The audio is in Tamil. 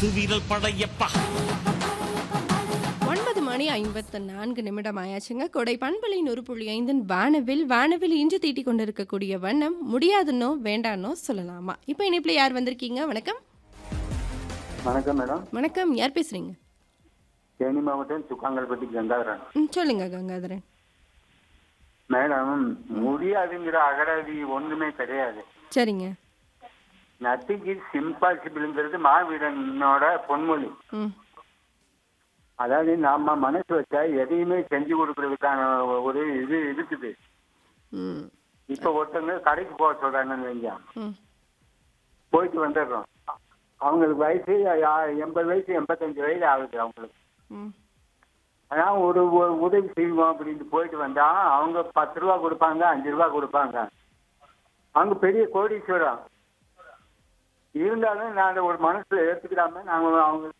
பத்து வீரல் படையப்பா ஒன்பது மணி ஐம்பத்து நான்கு நிமிடம் ஆயாச்சுங்க கொடை பண்பலை நூறு புள்ளி ஐந்தின் வானவில் வானவில் இன்று தீட்டி கொண்டிருக்கக்கூடிய வண்ணம் முடியாதுன்னோ வேண்டானோ சொல்லலாமா இப்போ இணைப்பில் யார் வந்திருக்கீங்க வணக்கம் வணக்கம் மேடம் வணக்கம் யார் பேசுறீங்க தேனி மாவட்டம் சுக்காங்கல்பட்டி கங்காதரன் ம் சொல்லுங்க கங்காதரன் மேடம் முடியாதுங்கிற அகராதி ஒண்ணுமே கிடையாது சரிங்க நத்திங் இஸ் இம்பாசிபிள்ங்கிறது மாவீரனோட பொன்மொழி ம் அதாவது நாம மனசு வச்சா எதையுமே செஞ்சு கொடுக்கறதுக்கான ஒரு இது இருக்குது ம் இப்ப ஒருத்தவங்க கடைக்கு போக சொல்றாங்கன்னு வைங்க ம் போயிட்டு வந்துடுறோம் அவங்களுக்கு வயசு யா- எண்பது வயசு எண்பத்தஞ்சு வயசு ஆகுது அவங்களுக்கு ம் ஆனா ஒரு ஒ- உதவி செய்வோம் அப்படின்ட்டு போயிட்டு வந்தா அவங்க பத்து ரூபா கொடுப்பாங்க அஞ்சு ரூபா கொடுப்பாங்க அவங்க பெரிய கோடீஸ்வரம் இருந்தாலும் நான் ஒரு மனசுல ஏத்துக்கிடாம நாங்க அவங்க